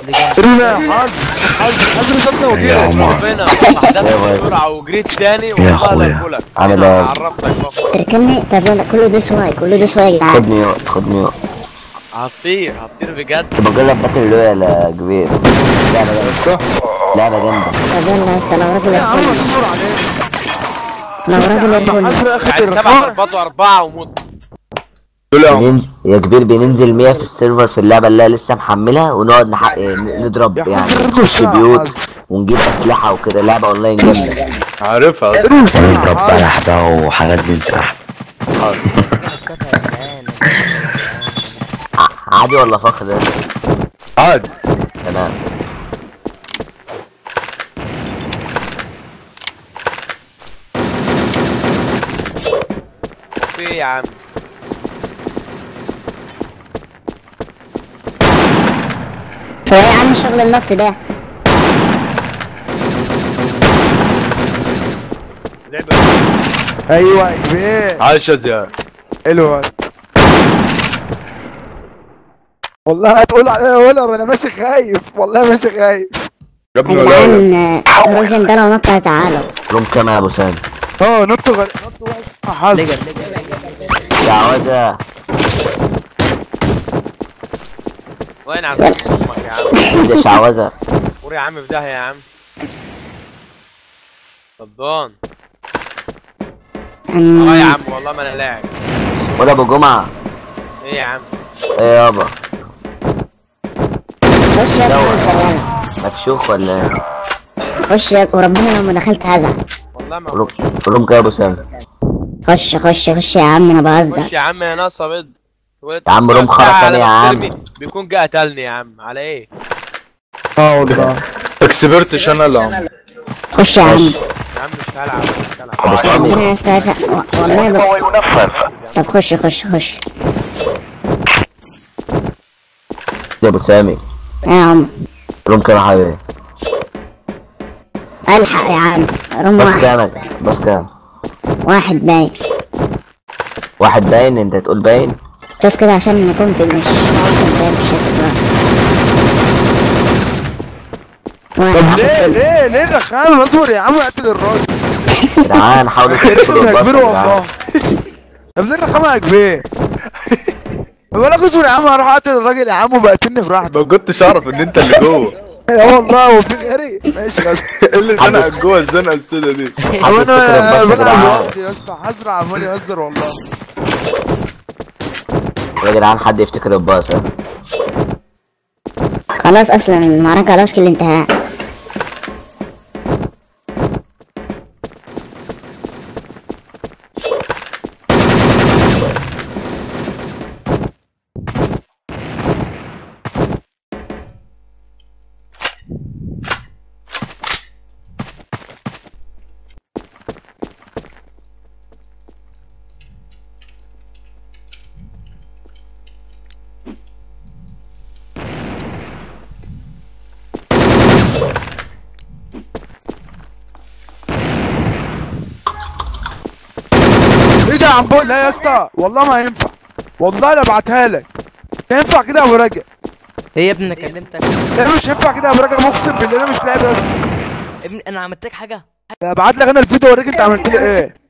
رينا حاج حاج حاج رزقنا يا وكيل عمر ربنا حدفت بسرعه وجريت تاني والله أخويا. لا اقولك عامل إيه؟ عرفتك بقى تركني طب لا كله دوس واي كله دوس واي يا جدعان خدني خدني هتطير هتطير بجد بجرب باتل رويال يا كبير لعبة جامدة لعبة جامدة طب يلا يا اسطى لو راجل يا عم يركني اصبر عليك لو راجل يركني حاج اخر يعني سبعة الرقم ضربات واربعة وموت بننزل يا كبير بننزل 100 في السيرفر في اللعبة اللي أنا لسه محملها ونقعد نحقق نضرب يا يعني حاج نخش الرقم بيوت ونجيب أسلحة وكده لعبة أونلاين جامدة عارفها أصلاً. ونضرب بلح بقى وحاجات من سلاح عادي ولا فخر ده؟ عادي تمام في إيه يا عم هو ايه يا عم شغل النط ده لعبة ايوه يا كبير عايش يا زياد حلو والله هتقول عليا ولا انا ماشي خايف والله ماشي خايف يا ابني يا ولا جدعان آه، الراجل ده لو نط هزعله روم كام يا أبو سام؟ اه نط غير نط واحد حظ يا عوزة وين عم امك يا عم يا شعوذة قول يا عم في داهية يا عم صدان اه يا عم والله ما انا لاعب ولا أبو جمعة ايه يا عم آه. إيه يابا خش يا ابني مكشوف ولا إيه؟ خش يا وربنا لو ما دخلت هزعل والله ما روم روم كام يا أبو سام؟ خش خش خش يا عم انا بهزر خش يا عم يا ناقصة بيض يا عم روم خرا ساعة تاني يا لما عم. بترمي بيكون جه قتلني يا عم على ايه اه والله اكسبرتش انا لا خش يا عم يا عم مش هلعب مش هلعب ربنا يستهزأ و- والله بس طب خش خش خش يا أبو سامي يا عم روم كام يا حبيبي؟ الحق يا عم رم بس واحد كام بس كام؟ واحد باين واحد باين أنت تقول باين؟ شوف كده عشان نكون في مش واحد باين مش هتبقى. طب واحد ليه ليه ليه الرخامه اصبر يا عم اقتل الراجل يا جدعان حاولوا تقتلوا يا الباص كبير يا والله جدعان. طب ليه الرخامه يا كبير بقول لك اصبر يا عم هروح اقتل الراجل يا عم وبقتلني في راحتي ما كنتش اعرف ان انت اللي جوه يا والله وفي غيري ماشي يا اسطى ايه اللي زنقك جوه الزنقه السودا دي عم تفتكر انا الباص يا بلعب جدعان. لوحدي يا اسطى حزر عمال يهزر والله يا جدعان حد يفتكر الباص ها؟ خلاص اصلا المعركة على وشك الانتهاء ايه ده يا عم بقول لا يا اسطى والله ما ينفع والله لا ابعتها لك ينفع كده يا ابو رجب ايه يا ابني انا كلمتك لا مش ينفع كده يا ابو رجب اقسم بالله انا مش لاعب يا اسطى ابني انا عملت لك حاجه ابعت لك انا الفيديو اوريك انت عملت لي ايه